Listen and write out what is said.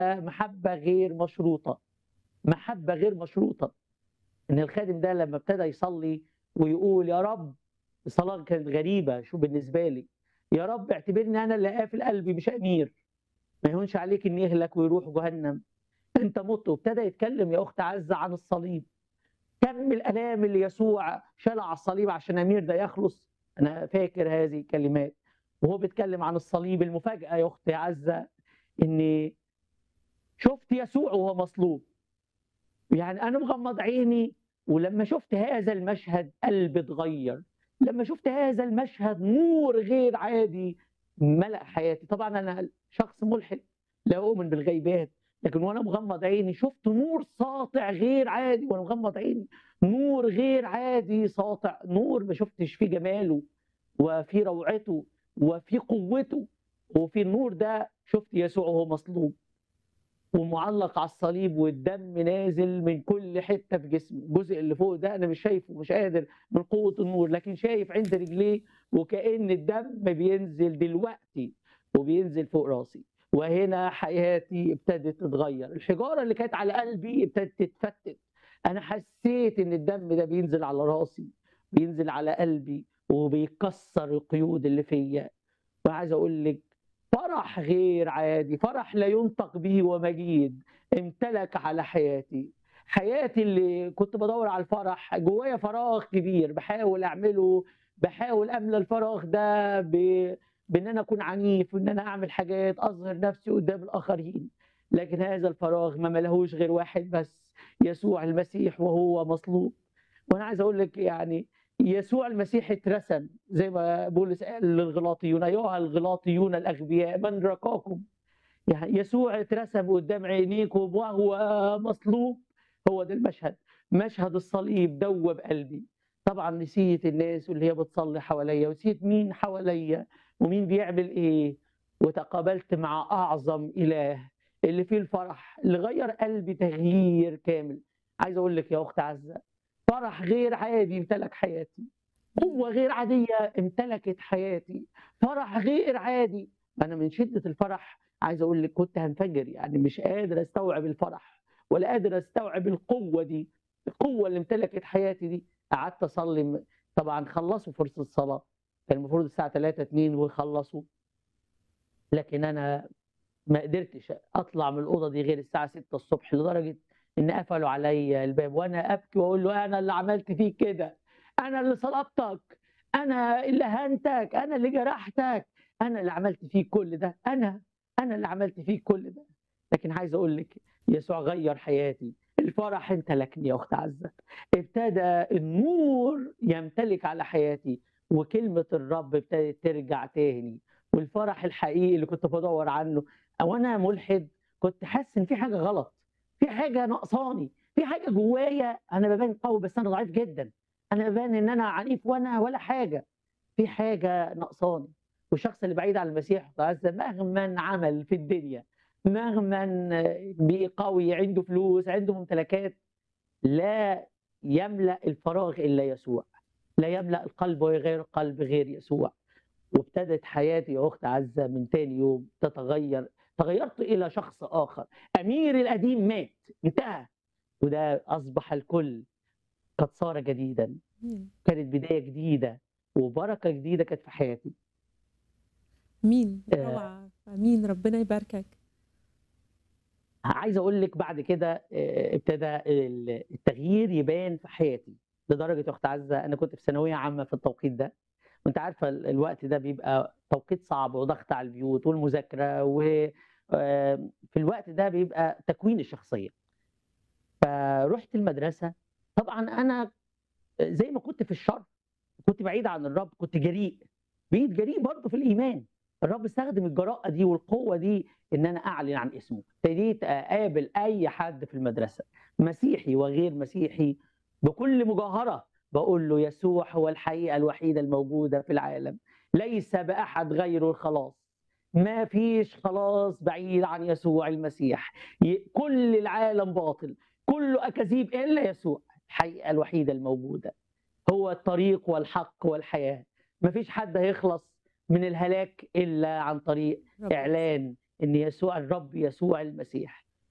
محبة غير مشروطة محبة غير مشروطة إن الخادم ده لما ابتدى يصلي ويقول يا رب الصلاة كانت غريبة شو بالنسبة لي يا رب اعتبرني أنا اللي قافل قلبي مش أمير ما يهونش عليك إني يهلك ويروح جهنم أنت مت وابتدى يتكلم يا أخت عزة عن الصليب كم الآلام اللي يسوع شالها على الصليب عشان أمير ده يخلص أنا فاكر هذه الكلمات وهو بيتكلم عن الصليب المفاجأة يا أختي عزة إني شفت يسوع وهو مصلوب يعني أنا مغمض عيني ولما شفت هذا المشهد قلبي اتغير لما شفت هذا المشهد نور غير عادي ملأ حياتي طبعا أنا شخص ملحد لا أؤمن بالغيبات لكن وأنا مغمض عيني شفت نور ساطع غير عادي وأنا مغمض عيني نور غير عادي ساطع نور ما شفتش فيه جماله وفي روعته وفي قوته وفي النور ده شفت يسوع وهو مصلوب ومعلق على الصليب والدم نازل من كل حته في جسمه الجزء اللي فوق ده انا مش شايفه مش قادر من قوه النور لكن شايف عند رجليه وكأن الدم بينزل دلوقتي وبينزل فوق راسي وهنا حياتي ابتدت تتغير الحجاره اللي كانت على قلبي ابتدت تتفتت انا حسيت ان الدم ده بينزل على راسي بينزل على قلبي وبيكسر القيود اللي فيا وعايز اقول لك فرح غير عادي فرح لا ينطق به ومجيد امتلك على حياتي حياتي اللي كنت بدور على الفرح جوايا فراغ كبير بحاول اعمله بحاول املى الفراغ ده ب... بان انا اكون عنيف وان انا اعمل حاجات اظهر نفسي قدام الاخرين لكن هذا الفراغ ما ملهوش غير واحد بس يسوع المسيح وهو مصلوب وانا عايز اقول لك يعني يسوع المسيح اترسم زي ما بولس قال للغلاطيون ايها الغلاطيون الاغبياء من رقاكم يعني يسوع اترسم قدام عينيكم وهو مصلوب هو ده المشهد مشهد الصليب دوب قلبي طبعا نسيت الناس اللي هي بتصلي حواليا ونسيت مين حواليا ومين بيعمل ايه وتقابلت مع اعظم اله اللي فيه الفرح اللي غير قلبي تغيير كامل عايز اقول لك يا اخت عزه فرح غير عادي امتلك حياتي قوة غير عادية امتلكت حياتي فرح غير عادي أنا من شدة الفرح عايز أقول لك كنت هنفجر يعني مش قادر أستوعب الفرح ولا قادر أستوعب القوة دي القوة اللي امتلكت حياتي دي قعدت أصلي طبعا خلصوا فرصة الصلاة كان المفروض الساعة 3 2 ويخلصوا لكن أنا ما قدرتش أطلع من الأوضة دي غير الساعة 6 الصبح لدرجة ان قفلوا عليا الباب وانا ابكي واقول له انا اللي عملت فيك كده انا اللي صلبتك انا اللي هنتك انا اللي جرحتك انا اللي عملت فيك كل ده انا انا اللي عملت فيك كل ده لكن عايز اقول لك يسوع غير حياتي الفرح امتلكني يا اخت عزه ابتدى النور يمتلك على حياتي وكلمه الرب ابتدت ترجع تاني والفرح الحقيقي اللي كنت بدور عنه او انا ملحد كنت حاسس ان في حاجه غلط في حاجه ناقصاني في حاجه جوايا انا ببان قوي بس انا ضعيف جدا انا ببان ان انا عنيف وانا ولا حاجه في حاجه ناقصاني والشخص اللي بعيد عن المسيح عز مهما عمل في الدنيا مهما بقي قوي عنده فلوس عنده ممتلكات لا يملا الفراغ الا يسوع لا يملا القلب ويغير القلب غير يسوع وابتدت حياتي يا اخت عزه من تاني يوم تتغير تغيرت الى شخص اخر امير القديم مات انتهى وده اصبح الكل قد صار جديدا كانت بدايه جديده وبركه جديده كانت في حياتي مين آه. روعة مين ربنا يباركك عايز اقول لك بعد كده آه، ابتدى التغيير يبان في حياتي لدرجه يا اخت عزه انا كنت في ثانويه عامه في التوقيت ده وانت عارفه ال- الوقت ده بيبقى توقيت صعب وضغط على البيوت والمذاكره وفي الوقت ده بيبقى تكوين الشخصيه فرحت المدرسه طبعا انا زي ما كنت في الشر كنت بعيد عن الرب كنت جريء بقيت جريء برضه في الايمان الرب استخدم الجراءه دي والقوه دي ان انا اعلن عن اسمه ابتديت اقابل اي حد في المدرسه مسيحي وغير مسيحي بكل مجاهره بقول له يسوع هو الحقيقه الوحيده الموجوده في العالم ليس باحد غيره الخلاص ما فيش خلاص بعيد عن يسوع المسيح ي- كل العالم باطل كله اكاذيب الا يسوع الحقيقه الوحيده الموجوده هو الطريق والحق والحياه ما فيش حد هيخلص من الهلاك الا عن طريق رب. اعلان ان يسوع الرب يسوع المسيح